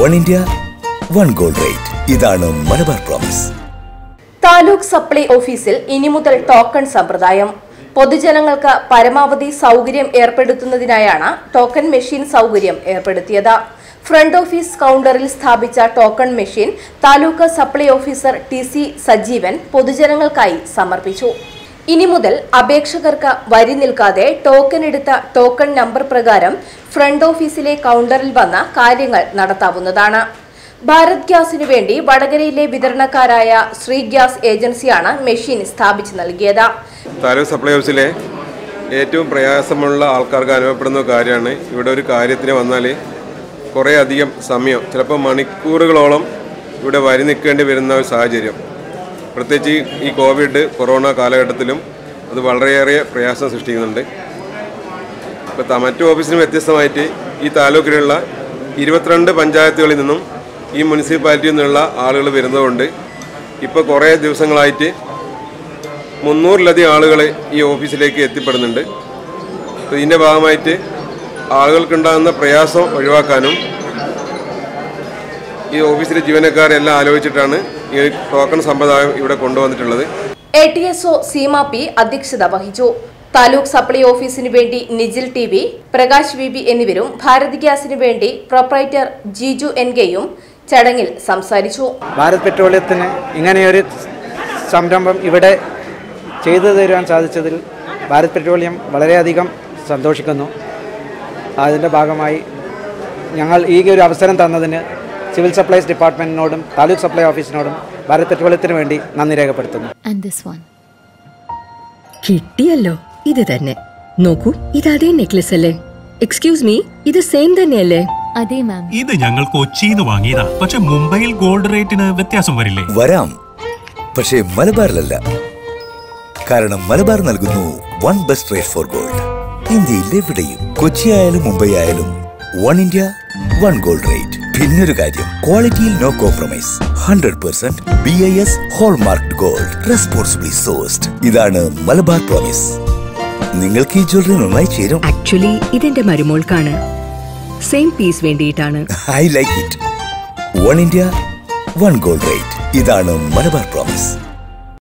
One India one gold rate ഇതാണ് Malabar promise taluk supply ഓഫീസിൽ ഇനി മുതൽ ടോക്കൺ സമ്പ്രദായം പൊതുജനങ്ങൾക്ക് പരമാവധി സൗകര്യം ഏർപ്പെടുത്തുന്നതിനായാണ് ടോക്കൺ മെഷീൻ സൗകര്യം ഏർപ്പെടുത്തിയത് ഫ്രണ്ട് ഓഫീസ് കൗണ്ടറിൽ സ്ഥാപിച്ച token machine taluk supply officer T C Sajeevan പൊതുജനങ്ങൾക്കായി സമർപ്പിച്ചു ഇനി മുതൽ അപേക്ഷകർക്ക് വരി നിൽക്കാതെ ടോക്കൺ എടുത്ത ടോക്കൺ നമ്പർ പ്രകാരം ഫ്രണ്ട് ഓഫീസിലെ കൗണ്ടറിൽ വന്ന കാര്യങ്ങൾ നടത്താവുന്നതാണ് ഭാരത് ഗ്യാസിനു വേണ്ടി വടകരയിലെ വിതരണക്കാരായ ശ്രീ ഗ്യാസ് ഏജൻസിയാണ് മെഷീൻ സ്ഥാപിച്ചു നൽകിയത് താലൂക്ക് സപ്ലൈ ഹൗസിലെ ഏറ്റവും പ്രയാസമുള്ള ആൾക്കാർക്ക് അനുഭവപ്പെടുന്ന കാര്യമാണ് ഇവിടെ ഒരു കാര്യത്തിന് വന്നാൽ കുറേ അധികം സമയം ചിലപ്പോൾ മണിക്കൂറുകളോളം ഇവിടെ വരി നിൽക്കേണ്ടി വരുന്ന ഒരു സാഹചര്യം പ്രത്യേകിച്ച് ഈ കോവിഡ് കൊറോണ കാലഘട്ടത്തിലും അത് വളരെയേറെ പ്രയാസം സൃഷ്ടിക്കുന്നുണ്ട് ഇപ്പോൾ ത- മറ്റു ഓഫീസിനും വ്യത്യസ്തമായിട്ട് ഈ താലൂക്കിലുള്ള ഇരുപത്തിരണ്ട് പഞ്ചായത്തുകളിൽ നിന്നും ഈ മുനിസിപ്പാലിറ്റിയിൽ നിന്നുള്ള ആളുകൾ വരുന്നതുകൊണ്ട് ഇപ്പോൾ കുറേ ദിവസങ്ങളായിട്ട് മുന്നൂറിലധികം ആളുകൾ ഈ ഓഫീസിലേക്ക് എത്തിപ്പെടുന്നുണ്ട് അപ്പോൾ ഇതിൻ്റെ ഭാഗമായിട്ട് ആളുകൾക്കുണ്ടാകുന്ന പ്രയാസം ഒഴിവാക്കാനും ഈ ഓഫീസിലെ ജീവനക്കാരെല്ലാം ആലോചിച്ചിട്ടാണ് ഈ ടോക്കൺ സമ്പ്രദായം ഇവിടെ കൊണ്ടുവന്നിട്ടുള്ളത് A T S O Seema P അധ്യക്ഷത വഹിച്ചു താലൂക്ക് സപ്ലൈ ഓഫീസിനു വേണ്ടി Nijil T V Prakash V B എന്നിവരും ഭാരത് ഗ്യാസിനു വേണ്ടി പ്രൊപ്പറേറ്റർ ജിജു എൻ കെയും ചടങ്ങിൽ സംസാരിച്ചു ഭാരത് പെട്രോളിയത്തിന് ഇങ്ങനെയൊരു സംരംഭം ഇവിടെ ചെയ്തു തരുവാൻ സാധിച്ചതിൽ ഭാരത് പെട്രോളിയം വളരെയധികം സന്തോഷിക്കുന്നു അതിൻ്റെ ഭാഗമായി ഞങ്ങൾ ഈ ഒരു അവസരം തന്നതിന് സിവിൽ സപ്ലൈസ് ഡിപ്പാർട്ട്മെൻറ്റിനോടും താലൂക്ക് സപ്ലൈ ഓഫീസിനോടും ഭാരത് പെട്രോളിയത്തിന് വേണ്ടി നന്ദി രേഖപ്പെടുത്തുന്നു and this one. കിട്ടിയല്ലോ ഇത് തന്നെ നോക്കൂ ഇത് അതേ നെക്ലസ് അല്ലേ എക്സ്ക്യൂസ് മീ ഇത് സെയിം തന്നെയല്ലേ അതെ മാം ഇത് ഞങ്ങൾ കൊച്ചിന്ന് വാങ്ങിയതാ പക്ഷെ മുംബൈയിൽ ഗോൾഡ് റേറ്റിന് വ്യത്യാസം വരില്ലേ വരാം പക്ഷേ മലബാറിലല്ല കാരണം മലബാർ നൽകുന്നു one best rate for gold ഇന്ത്യയിൽ എവിടെയും കൊച്ചി ആയാലും മുംബൈ ആയാലും one India one gold rate പിന്നൊരു കാര്യം ക്വാളിറ്റിയിൽ no compromise hundred percent B I S hallmark gold responsibly sourced ഇതാണ് മലബാർ പ്രോമിസ് നിങ്ങൾക്ക് ഈ ജ്വല്ലറി നന്നായി ചേരും ആക്ച്വലി ഇതെന്റെ മരുമോൾക്കാണ് സെയിം പീസ് വേണ്ടിയിട്ടാണ് I like it one India one gold rate ഇതാണ് മലബാർ പ്രോമിസ്